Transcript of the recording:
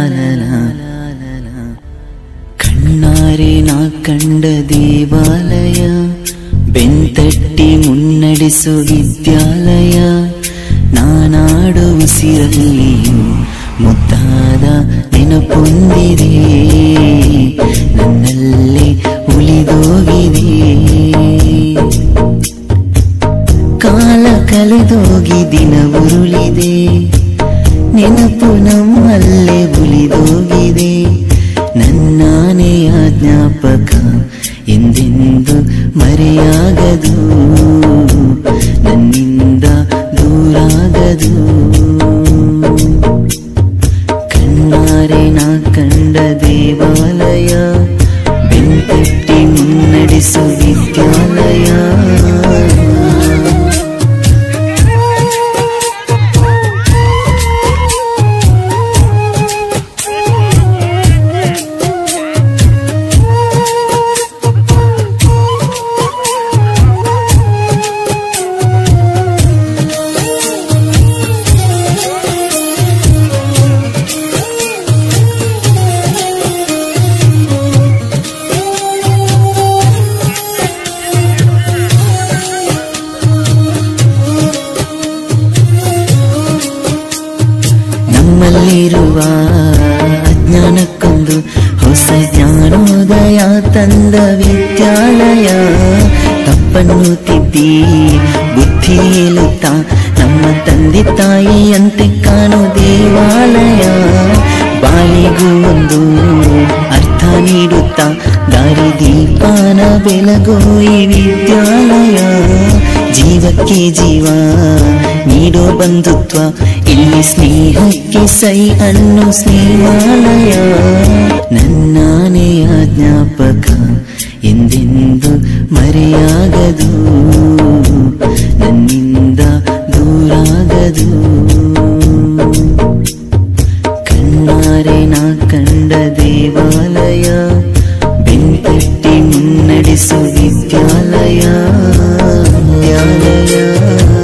ಕಣ್ಣಾರೆ ನಾ ಕಂಡ ದೇವಾಲಯ ಬೆಂತಟ್ಟಿ ಮುನ್ನಡೆಸು ವಿದ್ಯಾಲಯ ನಾನಾಡು ಉಸಿರಲ್ಲಿಯೂ ಮುದ್ದಾದ ನೆನಪೊಂದಿದೆ ನನ್ನಲ್ಲೇ ಉಳಿದೋಗಿದೆ ಕಾಲ ಕಳೆದೋಗಿ ದಿನ ಉರುಳಿದೆ ನೆನಪು ನಮ್ಮಲ್ಲೇ ಉಳಿದೋಗಿದೆ ನನ್ನಾನೆಯ ಜ್ಞಾಪಕ ಎಂದೆಂದು ಮರೆಯಾಗದು ನನ್ನಿಂದ ದೂರಾಗದು ಕಣ್ಣಾರೆ ನಾ ಕಂಡ ದೇವಾಲಯ ಬೆಂತಟ್ಟಿ ಮುನ್ನಡೆಸು ವಿದ್ಯಾಲಯ ನಮ್ಮಲ್ಲಿರುವ ಅಜ್ಞಾನಕ್ಕೊಂದು ಹೊಸ ಜ್ಞಾನೋದಯ ತಂದ ವಿದ್ಯಾಲಯ ತಪ್ಪನ್ನು ತಿದ್ದಿ ಬುದ್ಧಿ ಹೇಳುತ್ತಾ ನಮ್ಮ ತಂದೆ ತಾಯಿಯಂತೆ ಕಾಣೋ ದೇವಾಲಯ ಬಾಳಿಗೂ ಒಂದು ಅರ್ಥ ನೀಡುತ್ತಾ ದಾರಿ ದೀಪಾನ ಬೆಳಗೋ ಈ ವಿದ್ಯಾಲಯ ಜೀವಕ್ಕೆ ಜೀವ ನೀಡೋ ಬಂಧುತ್ವ ಇಲ್ಲಿ ಸ್ನೇಹಕ್ಕೆ ಸೈ ಅನ್ನೋ ಸ್ನೇಹಾಲಯ ನನ್ನಾನೆಯ ಜ್ಞಾಪಕ ಎಂದೆಂದು ಮರೆಯಾಗದು ನನ್ನಿಂದ ದೂರಾಗದು ಕಣ್ಣಾರೆ ನಾ ಕಂಡ ದೇವಾಲಯ ಬೆಂತಟ್ಟಿ ಮುನ್ನಡೆಸು ವಿದ್ಯಾಲಯ ವಿದ್ಯಾಲಯ